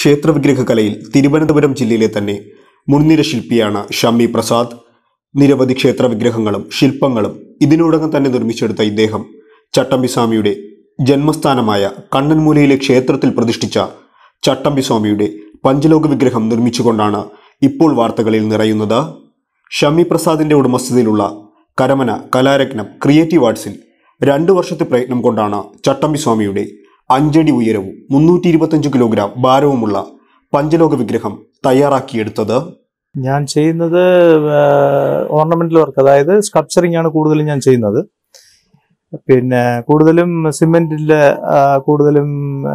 ക്ഷേത്രവിഗ്രഹ കലയിൽ തിരുവനന്തപുരം ജില്ലയിലെ തന്നെ മുൻനിര ശില്പിയാണ് ഷമ്മി പ്രസാദ് നിരവധി ക്ഷേത്ര വിഗ്രഹങ്ങളും ശില്പങ്ങളും ഇതിനോടകം തന്നെ നിർമ്മിച്ചെടുത്ത ഇദ്ദേഹം ചട്ടമ്പിസ്വാമിയുടെ ജന്മസ്ഥാനമായ കണ്ണൻമൂലയിലെ ക്ഷേത്രത്തിൽ പ്രതിഷ്ഠിച്ച ചട്ടമ്പിസ്വാമിയുടെ പഞ്ചലോക വിഗ്രഹം നിർമ്മിച്ചുകൊണ്ടാണ് ഇപ്പോൾ വാർത്തകളിൽ നിറയുന്നത് ഷമ്മി പ്രസാദിന്റെ ഉടമസ്ഥതയിലുള്ള കരമന കലാരത്നം ക്രിയേറ്റീവ് ആർട്സിൽ രണ്ടു വർഷത്തെ പ്രയത്നം കൊണ്ടാണ് ചട്ടമ്പിസ്വാമിയുടെ അഞ്ചടി ഉയരവും മുന്നൂറ്റി ഇരുപത്തഞ്ച് കിലോഗ്രാം ഭാരവുമുള്ള പഞ്ചലോക വിഗ്രഹം തയ്യാറാക്കിയെടുത്തത് ഞാൻ ചെയ്യുന്നത് ഓർണമെന്റൽ വർക്ക് അതായത് സ്കൾപ്ചറിങ് ആണ് കൂടുതലും ഞാൻ ചെയ്യുന്നത് പിന്നെ കൂടുതലും സിമെന്റിലെ കൂടുതലും ആ,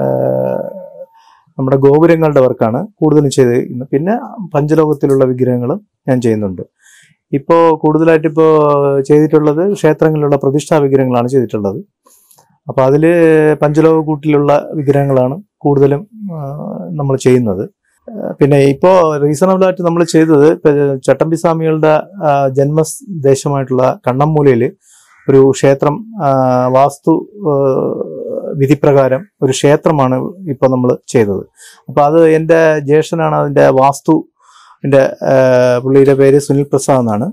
നമ്മുടെ ഗോപുരങ്ങളുടെ വർക്കാണ് കൂടുതലും ചെയ്തിരിക്കുന്നത് പിന്നെ പഞ്ചലോകത്തിലുള്ള വിഗ്രഹങ്ങളും ഞാൻ ചെയ്യുന്നുണ്ട് ഇപ്പോൾ കൂടുതലായിട്ട് ഇപ്പോൾ ചെയ്തിട്ടുള്ളത് ക്ഷേത്രങ്ങളിലുള്ള പ്രതിഷ്ഠാ വിഗ്രഹങ്ങളാണ് ചെയ്തിട്ടുള്ളത് അപ്പോൾ അതിൽ പഞ്ചലോക കൂട്ടിലുള്ള വിഗ്രഹങ്ങളാണ് കൂടുതലും നമ്മൾ ചെയ്യുന്നത് പിന്നെ ഇപ്പോൾ റീസണബിൾ ആയിട്ട് നമ്മൾ ചെയ്തത് ഇപ്പൊ ചട്ടമ്പി സ്വാമികളുടെ ആ, ജന്മദേശമായിട്ടുള്ള കണ്ണമ്മൂലയിൽ ഒരു ക്ഷേത്രം ആ, വാസ്തു ആ, വിധിപ്രകാരം ഒരു ക്ഷേത്രമാണ് ഇപ്പോൾ നമ്മൾ ചെയ്തത് അപ്പോൾ അത് എൻ്റെ ജ്യേഷ്ഠനാണ് അതിൻ്റെ വാസ്തു എൻ്റെ പുള്ളിയുടെ പേര് സുനിൽ പ്രസാദ് എന്നാണ്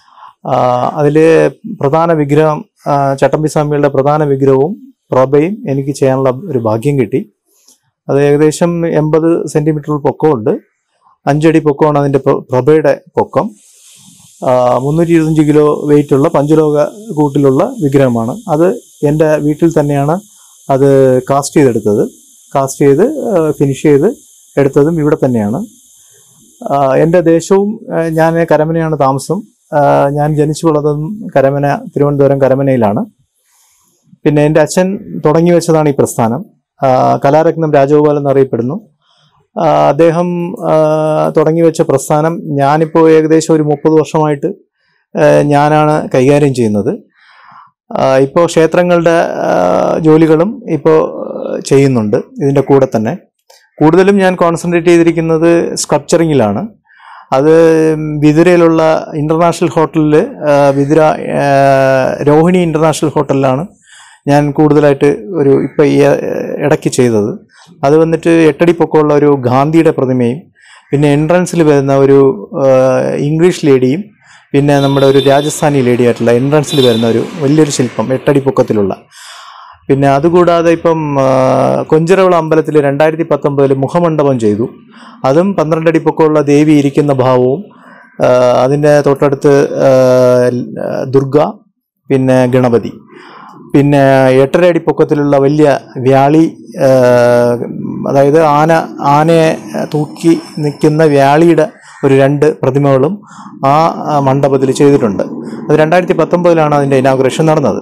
അതിൽ പ്രധാന വിഗ്രഹം ആ, ചട്ടമ്പി സ്വാമികളുടെ പ്രധാന വിഗ്രഹവും പ്രഭയും എനിക്ക് ചെയ്യാനുള്ള ഒരു ഭാഗ്യം കിട്ടി അത് ഏകദേശം എൺപത് സെന്റിമീറ്റർ പൊക്കമുണ്ട് അഞ്ചടി പൊക്കമാണ് അതിന്റെ പ്ര- പ്രഭയുടെ പൊക്കം മുന്നൂറ്റി ഇരുപത്തഞ്ച് കിലോ വെയിറ്റ് ഉള്ള പഞ്ചലോക കൂട്ടിലുള്ള വിഗ്രഹമാണ് അത് എൻ്റെ വീട്ടിൽ തന്നെയാണ് അത് കാസ്റ്റ് ചെയ്തെടുത്തത് കാസ്റ്റ് ചെയ്ത് ഫിനിഷ് ചെയ്ത് എടുത്തതും ഇവിടെ തന്നെയാണ് ആ, എൻ്റെ ദേശവും ആ, ഞാൻ കരമനയാണ് താമസം ആ, ഞാൻ ജനിച്ചു വളർന്നതും കരമന തിരുവനന്തപുരം കരമനയിലാണ് പിന്നെ എൻ്റെ അച്ഛൻ തുടങ്ങി വെച്ചതാണ് ഈ പ്രസ്ഥാനം ആ, കലാരത്നം രാജഗോപാൽ എന്നറിയപ്പെടുന്നു ആ, അദ്ദേഹം ആ, തുടങ്ങി വെച്ച പ്രസ്ഥാനം ഞാനിപ്പോൾ ഏകദേശം ഒരു മുപ്പത് വർഷമായിട്ട് ആ, ഞാനാണ് കൈകാര്യം ചെയ്യുന്നത് ഇപ്പോൾ ക്ഷേത്രങ്ങളുടെ ആ, ജോലികളും ഇപ്പോൾ ചെയ്യുന്നുണ്ട് ഇതിൻ്റെ കൂടെ തന്നെ കൂടുതലും ഞാൻ കോൺസെൻട്രേറ്റ് ചെയ്തിരിക്കുന്നത് സ്കൾപ്ചറിങ്ങിലാണ് അത് വിതുരയിലുള്ള ഇൻ്റർനാഷണൽ ഹോട്ടലിൽ വിതുര ആ, രോഹിണി ഇൻ്റർനാഷണൽ ഹോട്ടലിലാണ് ഞാൻ കൂടുതലായിട്ട് ഒരു ഇപ്പം ഈ ഏഹ്, ഇടയ്ക്ക് ചെയ്തത് അത് വന്നിട്ട് എട്ടടി പൊക്കമുള്ള ഒരു ഗാന്ധിയുടെ പ്രതിമയും പിന്നെ എൻട്രൻസിൽ വരുന്ന ഒരു ഏഹ്, ഇംഗ്ലീഷ് ലേഡിയും പിന്നെ നമ്മുടെ ഒരു രാജസ്ഥാനി ലേഡി ആയിട്ടുള്ള എൻട്രൻസിൽ വരുന്ന ഒരു വലിയൊരു ശില്പം എട്ടടി പൊക്കത്തിലുള്ള പിന്നെ അതുകൂടാതെ ഇപ്പം ആ, കൊഞ്ചിറവിള അമ്പലത്തിൽ രണ്ടായിരത്തി പത്തൊമ്പതിൽ മുഖമണ്ഡപം ചെയ്തു അതും പന്ത്രണ്ടടി പൊക്കമുള്ള ദേവി ഇരിക്കുന്ന ഭാവവും ആ, അതിൻ്റെ തൊട്ടടുത്ത് ആ, ദുർഗ പിന്നെ ഗണപതി പിന്നെ എട്ടര അടി പൊക്കത്തിലുള്ള വലിയ വ്യാളി ആ, അതായത് ആന ആനയെ തൂക്കി നിൽക്കുന്ന വ്യാളിയുടെ ഒരു രണ്ട് പ്രതിമകളും ആ മണ്ഡപത്തിൽ ചെയ്തിട്ടുണ്ട് അത് രണ്ടായിരത്തി പത്തൊമ്പതിലാണ് അതിൻ്റെ ഇനാഗുറേഷൻ നടന്നത്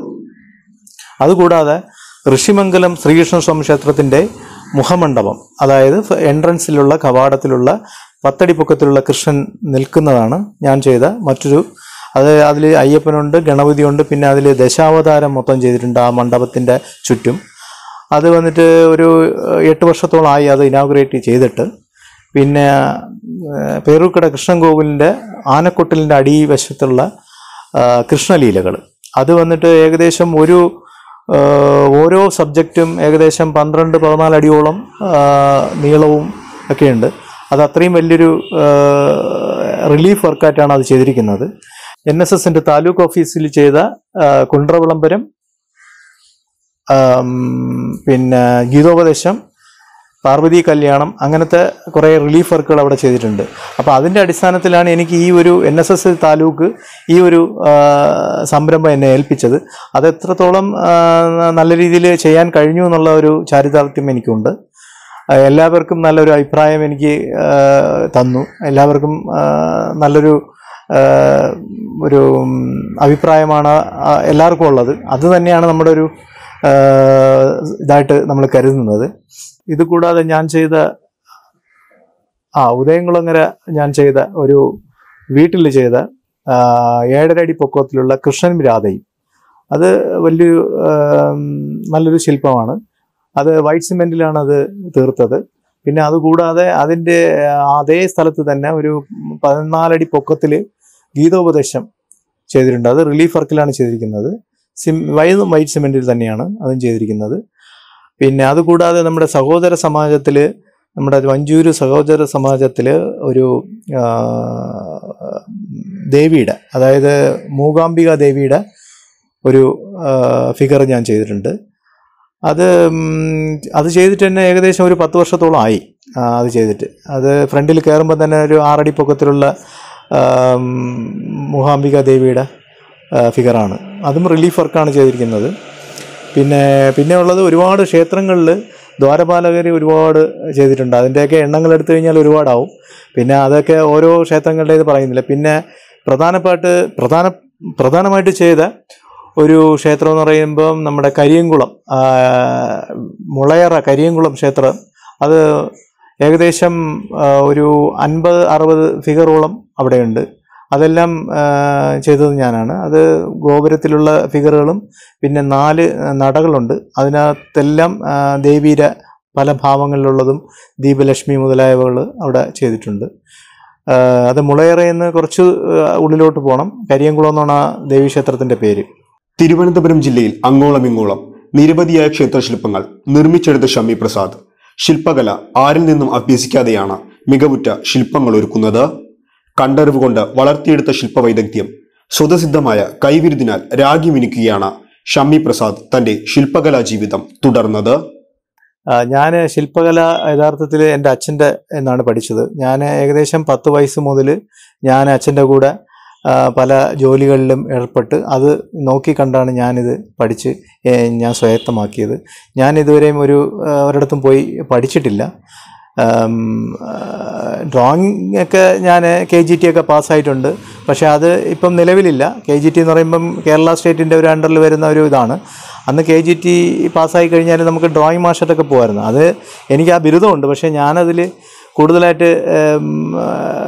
അതുകൂടാതെ ഋഷിമംഗലം ശ്രീകൃഷ്ണസ്വാമി ക്ഷേത്രത്തിൻ്റെ മുഖമണ്ഡപം അതായത് എൻട്രൻസിലുള്ള കവാടത്തിലുള്ള പത്തടി പൊക്കത്തിലുള്ള കൃഷ്ണൻ നിൽക്കുന്നതാണ് ഞാൻ ചെയ്ത മറ്റൊരു അത് അതിൽ അയ്യപ്പനുണ്ട് ഗണപതിയുണ്ട് പിന്നെ അതിൽ ദശാവതാരം മൊത്തം ചെയ്തിട്ടുണ്ട് ആ മണ്ഡപത്തിൻ്റെ ചുറ്റും അത് വന്നിട്ട് ഒരു ഏഹ്, എട്ട് വർഷത്തോളമായി അത് ഇനാഗുറേറ്റ് ചെയ്തിട്ട് പിന്നെ ഏഹ്, പേരൂർക്കട കൃഷ്ണൻ കോവിലിൻ്റെ ആനക്കൊട്ടിലിൻ്റെ അടിവശത്തുള്ള ആ, കൃഷ്ണലീലകൾ അത് വന്നിട്ട് ഏകദേശം ഒരു ആ, ഓരോ സബ്ജക്റ്റും ഏകദേശം പന്ത്രണ്ട് പതിനാല് അടിയോളം ആ, നീളവും ഒക്കെയുണ്ട് അത് അത്രയും വലിയൊരു റിലീഫ് വർക്കായിട്ടാണ് അത് ചെയ്തിരിക്കുന്നത് എൻ എസ് എസിൻ്റെ താലൂക്ക് ഓഫീസിൽ ചെയ്ത ആ, കുണ്ട്ര വിളംബരം ആം, പിന്നെ ഗീതോപദേശം പാർവതി കല്യാണം അങ്ങനത്തെ കുറേ റിലീഫ് വർക്കുകൾ അവിടെ ചെയ്തിട്ടുണ്ട് അപ്പോൾ അതിൻ്റെ അടിസ്ഥാനത്തിലാണ് എനിക്ക് ഈ ഒരു എൻ എസ് എസ് താലൂക്ക് ഈ ഒരു ആ, സംരംഭം എന്നെ ഏൽപ്പിച്ചത് അത് എത്രത്തോളം ആ, നല്ല രീതിയിൽ ചെയ്യാൻ കഴിഞ്ഞു എന്നുള്ള ഒരു ചാരിതാർത്ഥ്യം എനിക്കുണ്ട് ആ, എല്ലാവർക്കും നല്ലൊരു അഭിപ്രായം എനിക്ക് ആ, തന്നു എല്ലാവർക്കും ആ, നല്ലൊരു ആ, ഒരു ഉം, അഭിപ്രായമാണ് ആ, എല്ലാവർക്കും ഉള്ളത് അത് തന്നെയാണ് നമ്മുടെ ഒരു ആ, ഇതായിട്ട് നമ്മൾ കരുതുന്നത് ഇത് കൂടാതെ ഞാൻ ചെയ്ത ആ ഉദയംകുളങ്ങര ഞാൻ ചെയ്ത ഒരു വീട്ടിൽ ചെയ്ത ആ, ഏഴര അടി പൊക്കത്തിലുള്ള കൃഷ്ണൻ രാധയും അത് വലിയൊരു ആം, നല്ലൊരു ശില്പമാണ് അത് വൈറ്റ് സിമെന്റിലാണ് അത് തീർത്തത് പിന്നെ അതുകൂടാതെ അതിൻ്റെ അതേ സ്ഥലത്ത് തന്നെ ഒരു പതിനാലടി പൊക്കത്തിൽ ഗീതോപദേശം ചെയ്തിട്ടുണ്ട് അത് റിലീഫ് വർക്കിലാണ് ചെയ്തിരിക്കുന്നത് സിം വൈ- വൈറ്റ് സിമെന്റിൽ തന്നെയാണ് അതും ചെയ്തിരിക്കുന്നത് പിന്നെ അതുകൂടാതെ നമ്മുടെ സഹോദര സമാജത്തിൽ നമ്മുടെ വഞ്ചൂര് സഹോദര സമാജത്തിൽ ഒരു ആ, ദേവിയുടെ അതായത് മൂകാംബിക ദേവിയുടെ ഒരു ഫിഗർ ഞാൻ ചെയ്തിട്ടുണ്ട് അത് ഉം, അത് ചെയ്തിട്ട് തന്നെ ഏകദേശം ഒരു പത്ത് വർഷത്തോളം ആയി ആ, അത് ചെയ്തിട്ട് അത് ഫ്രണ്ടിൽ കയറുമ്പോൾ തന്നെ ഒരു ആറടി പൊക്കത്തിലുള്ള ആം, മൂകാംബിക ദേവിയുടെ ആ, ഫിഗറാണ് അതും റിലീഫ് വർക്കാണ് ചെയ്തിരിക്കുന്നത് പിന്നെ പിന്നെ ഉള്ളത് ഒരുപാട് ക്ഷേത്രങ്ങളിൽ ദ്വാരപാലകർ ഒരുപാട് ചെയ്തിട്ടുണ്ട് അതിൻ്റെയൊക്കെ എണ്ണങ്ങൾ എടുത്തു കഴിഞ്ഞാൽ ഒരുപാടാവും പിന്നെ അതൊക്കെ ഓരോ ക്ഷേത്രങ്ങളുടെ ഇത് പറയുന്നില്ല പിന്നെ പ്രധാനപ്പെട്ട് പ്രധാന പ്രധാനമായിട്ട് ചെയ്ത ഒരു ക്ഷേത്രം എന്ന് പറയുമ്പം നമ്മുടെ കരിയംകുളം ആ, മുളയറ കരിയംകുളം ക്ഷേത്രം അത് ഏകദേശം ആ, ഒരു അൻപത് അറുപത് ഫിഗറോളം അവിടെയുണ്ട് അതെല്ലാം ആ, ചെയ്തത് ഞാനാണ് അത് ഗോപുരത്തിലുള്ള ഫിഗറുകളും പിന്നെ നാല് നടകളുണ്ട് അതിനകത്തെല്ലാം ആ, ദേവീര പല ഭാവങ്ങളിലുള്ളതും ദീപലക്ഷ്മി മുതലായവകൾ അവിടെ ചെയ്തിട്ടുണ്ട് ആ, അത് മുളയറയെന്ന് കുറച്ച് ആ, ഉള്ളിലോട്ട് പോകണം കരിയംകുളം എന്നാണ് ആ ദേവീക്ഷേത്രത്തിൻ്റെ പേര് തിരുവനന്തപുരം ജില്ലയിൽ അങ്ങോളം ഇങ്ങോളം നിരവധിയായ ക്ഷേത്രശില്പങ്ങൾ നിർമ്മിച്ചെടുത്ത ഷമ്മി പ്രസാദ് ശില്പകല ആരിൽ നിന്നും അഭ്യസിക്കാതെയാണ് മികവുറ്റ ശില്പങ്ങൾ ഒരുക്കുന്നത് കണ്ടറിവ് കൊണ്ട് വളർത്തിയെടുത്ത ശില്പവൈദഗ്ധ്യം സ്വതസിദ്ധമായ കൈവിരുതിനാൽ രാഗി മിനുക്കുകയാണ് ഷമ്മി പ്രസാദ് തന്റെ ശില്പകലാ ജീവിതം തുടർന്നത് ഞാൻ ശില്പകല യഥാർത്ഥത്തിൽ എൻ്റെ അച്ഛൻ്റെ എന്നാണ് പഠിച്ചത് ഞാൻ ഏകദേശം പത്ത് വയസ്സ് മുതൽ ഞാൻ അച്ഛൻ്റെ കൂടെ ആ, പല ജോലികളിലും ഏർപ്പെട്ട് അത് നോക്കി കണ്ടാണ് ഞാനിത് പഠിച്ച് ഏ, ഞാൻ സ്വായത്തമാക്കിയത് ഞാൻ ഇതുവരെയും ഒരു ആ, ഒരിടത്തും പോയി പഠിച്ചിട്ടില്ല ഡ്രോയിങ് ഒക്കെ ഞാൻ കെ ജി ടി ഒക്കെ പാസ്സായിട്ടുണ്ട് പക്ഷേ അത് ഇപ്പം നിലവിലില്ല കെ ജി ടി എന്ന് പറയുമ്പം കേരള സ്റ്റേറ്റിൻ്റെ ഒരു അണ്ടറിൽ വരുന്ന ഒരു ഇതാണ് അന്ന് കെ ജി ടി പാസ്സായി കഴിഞ്ഞാൽ നമുക്ക് ഡ്രോയിങ് മാസ്റ്ററൊക്കെ പോകുമായിരുന്നു അത് എനിക്ക് ആ ബിരുദമുണ്ട് പക്ഷേ ഞാനതിൽ കൂടുതലായിട്ട് ഉം, ആ,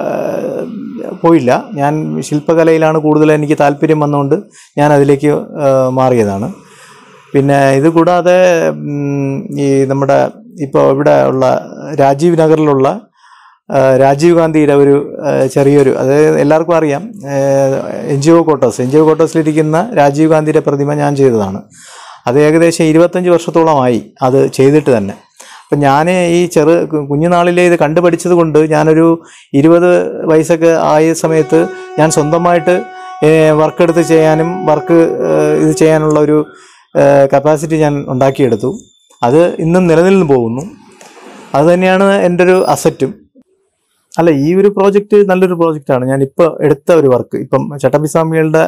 പോയില്ല ഞാൻ ശില്പകലയിലാണ് കൂടുതൽ എനിക്ക് താല്പര്യം വന്നുകൊണ്ട് ഞാൻ അതിലേക്ക് ആ, മാറിയതാണ് പിന്നെ ഇത് കൂടാതെ ഉം, ഈ നമ്മുടെ ഇപ്പോൾ ഇവിടെ ഉള്ള രാജീവ് നഗറിലുള്ള ആ, രാജീവ് ഗാന്ധിയുടെ ഒരു ആ, ചെറിയൊരു അത് എല്ലാവർക്കും അറിയാം N G O quarters N G O കോട്ടേഴ്സിലിരിക്കുന്ന രാജീവ് ഗാന്ധിയുടെ പ്രതിമ ഞാൻ ചെയ്തതാണ് അത് ഏകദേശം ഇരുപത്തഞ്ച് വർഷത്തോളമായി അത് ചെയ്തിട്ട് തന്നെ അപ്പം ഞാൻ ഈ ചെറു കുഞ്ഞുനാളിലെ ഇത് കണ്ടുപഠിച്ചത് കൊണ്ട് ഞാനൊരു ഇരുപത് വയസ്സൊക്കെ ആയ സമയത്ത് ഞാൻ സ്വന്തമായിട്ട് വർക്ക് എടുത്ത് ചെയ്യാനും വർക്ക് ഇത് ചെയ്യാനുള്ള ഒരു കപ്പാസിറ്റി ഞാൻ ഉണ്ടാക്കിയെടുത്തു അത് ഇന്നും നിലനിന്ന് പോകുന്നു അത് തന്നെയാണ് എൻ്റെ ഒരു അസറ്റും അല്ല ഈ ഒരു പ്രോജക്റ്റ് നല്ലൊരു പ്രോജക്റ്റാണ് ഞാൻ ഇപ്പോൾ എടുത്ത ഒരു വർക്ക് ഇപ്പം ചട്ടമ്പിസ്വാമികളുടെ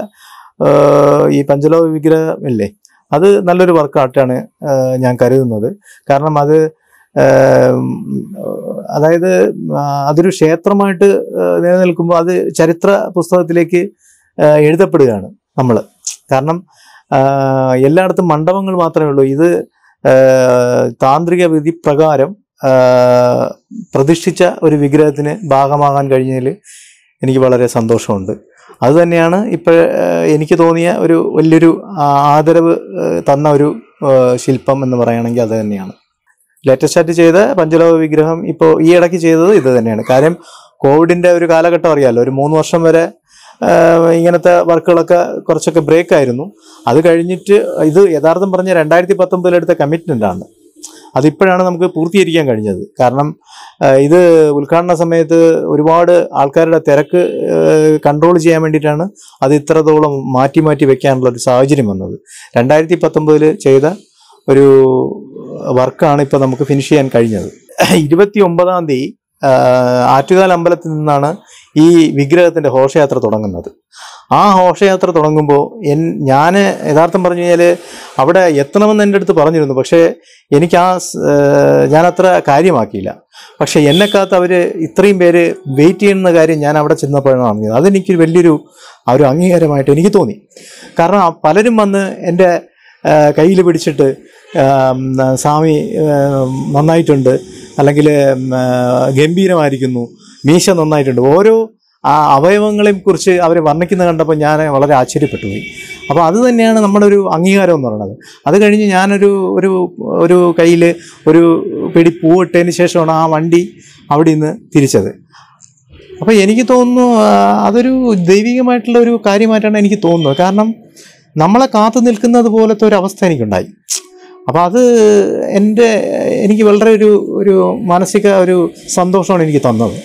ഈ പഞ്ചലോക വിഗ്രഹം ഇല്ലേ അത് നല്ലൊരു വർക്കായിട്ടാണ് ഞാൻ കരുതുന്നത് കാരണം അത് ഏം, അതായത് ആ, അതൊരു ക്ഷേത്രമായിട്ട് ആ, നിലനിൽക്കുമ്പോൾ അത് ചരിത്ര പുസ്തകത്തിലേക്ക് ആ, എഴുതപ്പെടുകയാണ് നമ്മൾ കാരണം ആ, എല്ലായിടത്തും മണ്ഡപങ്ങൾ മാത്രമേ ഉള്ളൂ ഇത് ആ, താന്ത്രിക വിധി പ്രകാരം ആ, പ്രതിഷ്ഠിച്ച ഒരു വിഗ്രഹത്തിന് ഭാഗമാകാൻ കഴിഞ്ഞതിൽ എനിക്ക് വളരെ സന്തോഷമുണ്ട് അതുതന്നെയാണ് ഇപ്പോൾ എനിക്ക് തോന്നിയ ഒരു വലിയൊരു ആ, ആദരവ് ആ, തന്ന ഒരു ആ, ശില്പം എന്ന് പറയുകയാണെങ്കിൽ അത് തന്നെയാണ് ലേറ്റസ്റ്റ് ആയിട്ട് ചെയ്ത പഞ്ചലോക വിഗ്രഹം ഇപ്പോൾ ഈ ഇടയ്ക്ക് ചെയ്തത് ഇത് തന്നെയാണ് കാര്യം കോവിഡിന്റെ ഒരു കാലഘട്ടം അറിയാമല്ലോ ഒരു മൂന്ന് വർഷം വരെ ആ, ഇങ്ങനത്തെ വർക്കുകളൊക്കെ കുറച്ചൊക്കെ ബ്രേക്ക് ആയിരുന്നു അത് കഴിഞ്ഞിട്ട് ഇത് യഥാർത്ഥം പറഞ്ഞ രണ്ടായിരത്തി പത്തൊമ്പതിലെടുത്ത കമ്മിറ്റ്മെൻ്റ് ആണ് അതിപ്പോഴാണ് നമുക്ക് പൂർത്തീകരിക്കാൻ കഴിഞ്ഞത് കാരണം ആ, ഇത് ഉദ്ഘാടന സമയത്ത് ഒരുപാട് ആൾക്കാരുടെ തിരക്ക് കൺട്രോൾ ചെയ്യാൻ വേണ്ടിയിട്ടാണ് അത് ഇത്രത്തോളം മാറ്റി മാറ്റി വെക്കാനുള്ള ഒരു സാഹചര്യം വന്നത് രണ്ടായിരത്തി പത്തൊമ്പതിൽ ചെയ്ത ഒരു വർക്കാണ് ഇപ്പോൾ നമുക്ക് ഫിനിഷ് ചെയ്യാൻ കഴിഞ്ഞത് ഇരുപത്തി ഒമ്പതാം തീയതി ആ, ആറ്റുകാൽ അമ്പലത്തിൽ നിന്നാണ് ഈ വിഗ്രഹത്തിൻ്റെ ഘോഷയാത്ര തുടങ്ങുന്നത് ആ ഘോഷയാത്ര തുടങ്ങുമ്പോൾ എൻ ഞാൻ യഥാർത്ഥം പറഞ്ഞു കഴിഞ്ഞാൽ അവിടെ എത്തണമെന്ന് എൻ്റെ അടുത്ത് പറഞ്ഞിരുന്നു പക്ഷേ എനിക്ക് ആ സ്- ഏർ ഞാനത്ര കാര്യമാക്കിയില്ല പക്ഷേ എന്നെക്കാത്ത് അവർ ഇത്രയും പേര് വെയിറ്റ് ചെയ്യുന്ന കാര്യം ഞാൻ അവിടെ ചെന്നപ്പോഴാണ് അറിഞ്ഞത് അതെനിക്ക് വലിയൊരു ആ ഒരു അംഗീകാരമായിട്ട് എനിക്ക് തോന്നി കാരണം ആ പലരും വന്ന് എൻ്റെ കയ്യിൽ പിടിച്ചിട്ട് ആം, സ്വാമി ഏം, നന്നായിട്ടുണ്ട് അല്ലെങ്കിൽ ഗംഭീരമായിരിക്കുന്നു മീശ നന്നായിട്ടുണ്ട് ഓരോ ആ അവയവങ്ങളെയും കുറിച്ച് അവർ വർണ്ണിക്കുന്ന കണ്ടപ്പോൾ ഞാൻ വളരെ ആശ്ചര്യപ്പെട്ടു പോയി അപ്പോൾ അത് തന്നെയാണ് നമ്മുടെ ഒരു അംഗീകാരം എന്ന് പറയുന്നത് അത് കഴിഞ്ഞ് ഞാനൊരു ഒരു ഒരു കയ്യിൽ ഒരു പിടി പൂവിട്ടതിന് ശേഷമാണ് ആ വണ്ടി അവിടെ നിന്ന് തിരിച്ചത് അപ്പോൾ എനിക്ക് തോന്നുന്നു ആ, അതൊരു ദൈവികമായിട്ടുള്ള ഒരു കാര്യമായിട്ടാണ് എനിക്ക് തോന്നുന്നത് കാരണം നമ്മളെ കാത്തു നിൽക്കുന്നത് പോലത്തെ ഒരു അവസ്ഥ എനിക്കുണ്ടായി അപ്പോൾ അത് എൻ്റെ എനിക്ക് വളരെ ഒരു ഒരു മാനസിക ഒരു സന്തോഷമാണ് എനിക്ക് തന്നത്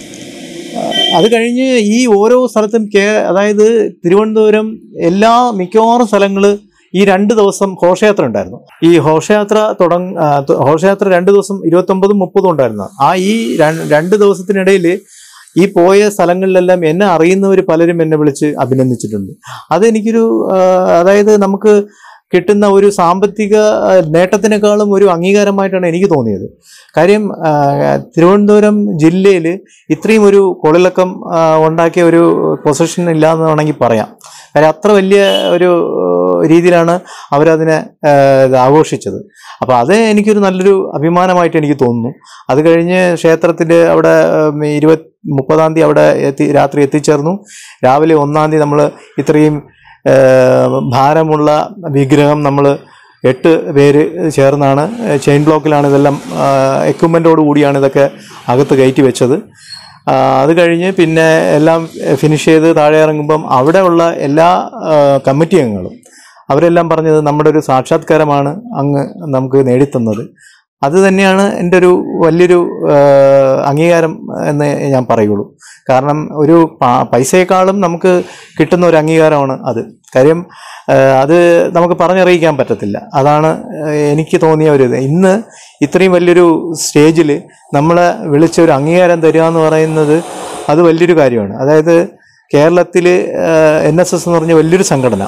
അത് കഴിഞ്ഞ് ഈ ഓരോ സ്ഥലത്തും കേ അതായത് തിരുവനന്തപുരം എല്ലാ മിക്കവാറും സ്ഥലങ്ങൾ ഈ രണ്ട് ദിവസം ഘോഷയാത്ര ഉണ്ടായിരുന്നു ഈ ഘോഷയാത്ര തുടങ്ങ ആ, ത- ഘോഷയാത്ര രണ്ട് ദിവസം ഇരുപത്തൊമ്പതും മുപ്പതും ഉണ്ടായിരുന്നു ആ ഈ ര- രണ്ട് ദിവസത്തിനിടയിൽ ഈ പോയ സ്ഥലങ്ങളിലെല്ലാം എന്നെ അറിയുന്നവർ പലരും എന്നെ വിളിച്ച് അഭിനന്ദിച്ചിട്ടുണ്ട് അതെനിക്കൊരു ആ, അതായത് നമുക്ക് കിട്ടുന്ന ഒരു സാമ്പത്തിക ആ, നേട്ടത്തിനേക്കാളും ഒരു അംഗീകാരമായിട്ടാണ് എനിക്ക് തോന്നിയത് കാര്യം ആ, തിരുവനന്തപുരം ജില്ലയിൽ ഇത്രയും ഒരു കൊളിളക്കം ആ, ഉണ്ടാക്കിയ ഒരു പൊസിഷൻ ഇല്ല എന്ന് വേണമെങ്കിൽ പറയാം കാര്യം അത്ര വലിയ ഒരു ആ, രീതിയിലാണ് അവരതിനെ ആ, ഇത് ആഘോഷിച്ചത് അപ്പോൾ അത് എനിക്കൊരു നല്ലൊരു അഭിമാനമായിട്ട് എനിക്ക് തോന്നുന്നു അത് കഴിഞ്ഞ് ക്ഷേത്രത്തിൽ അവിടെ ഉം, ഇരുപത് മുപ്പതാം തീയതി അവിടെ എത്തി രാത്രി എത്തിച്ചേർന്നു രാവിലെ ഒന്നാം തീയതി നമ്മൾ ഇത്രയും ആ, ഭാരമുള്ള വിഗ്രഹം നമ്മൾ എട്ട് പേര് ചേർന്നാണ് ചെയിൻ ബ്ലോക്കിലാണ് ഇതെല്ലാം എക്യുപ്മെൻറ്റോട് കൂടിയാണ് ഇതൊക്കെ അകത്ത് കയറ്റി വെച്ചത് ആ, അത് കഴിഞ്ഞ് പിന്നെ എല്ലാം ഫിനിഷ് ചെയ്ത് താഴെ ഇറങ്ങുമ്പം അവിടെ ഉള്ള എല്ലാ ആ, കമ്മിറ്റി അംഗങ്ങളും അവരെല്ലാം പറഞ്ഞത് നമ്മുടെ ഒരു സാക്ഷാത്കാരമാണ് അങ്ങ് നമുക്ക് നേടിത്തന്നത് അത് തന്നെയാണ് എൻ്റെ ഒരു വലിയൊരു ആ, അംഗീകാരം എന്ന് ഞാൻ പറയുള്ളൂ കാരണം ഒരു പ- പൈസയെക്കാളും നമുക്ക് കിട്ടുന്ന ഒരു അംഗീകാരമാണ് അത് കാര്യം ആ, അത് നമുക്ക് പറഞ്ഞറിയിക്കാൻ പറ്റത്തില്ല അതാണ് ആ, എനിക്ക് തോന്നിയ ഒരു ഇത് ഇന്ന് ഇത്രയും വലിയൊരു സ്റ്റേജിൽ നമ്മളെ വിളിച്ച ഒരു അംഗീകാരം തരിക എന്ന് പറയുന്നത് അത് വലിയൊരു കാര്യമാണ് അതായത് കേരളത്തിൽ എൻ എസ് എസ് എന്ന് പറഞ്ഞ വലിയൊരു സംഘടന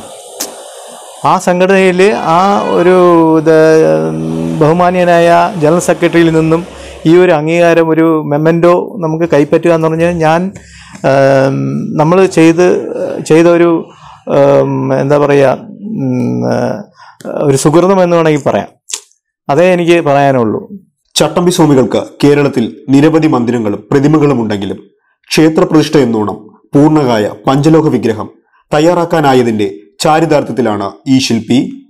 ആ സംഘടനയിൽ ആ ഒരു ഇത് ബഹുമാനീയനായ ജനറൽ സെക്രട്ടറിയിൽ നിന്നും ഈ ഒരു അംഗീകാരം ഒരു മെമ്മൻറ്റോ നമുക്ക് കൈപ്പറ്റുക എന്ന് പറഞ്ഞാൽ ഞാൻ നമ്മൾ ചെയ്ത് ചെയ്ത ഒരു ഉം, എന്താ പറയുക ഉം, ഒരു സുഹൃതം എന്ന് വേണമെങ്കിൽ പറയാം അതേ എനിക്ക് പറയാനുള്ളൂ ചട്ടമ്പി സ്വാമികൾക്ക് കേരളത്തിൽ നിരവധി മന്ദിരങ്ങളും പ്രതിമകളും ഉണ്ടെങ്കിലും ക്ഷേത്രപ്രതിഷ്ഠ എന്നോണം പൂർണ്ണകായ പഞ്ചലോക വിഗ്രഹം തയ്യാറാക്കാനായതിന്റെ ചാരിതാർത്ഥ്യത്തിലാണ് ഈ ശില്പി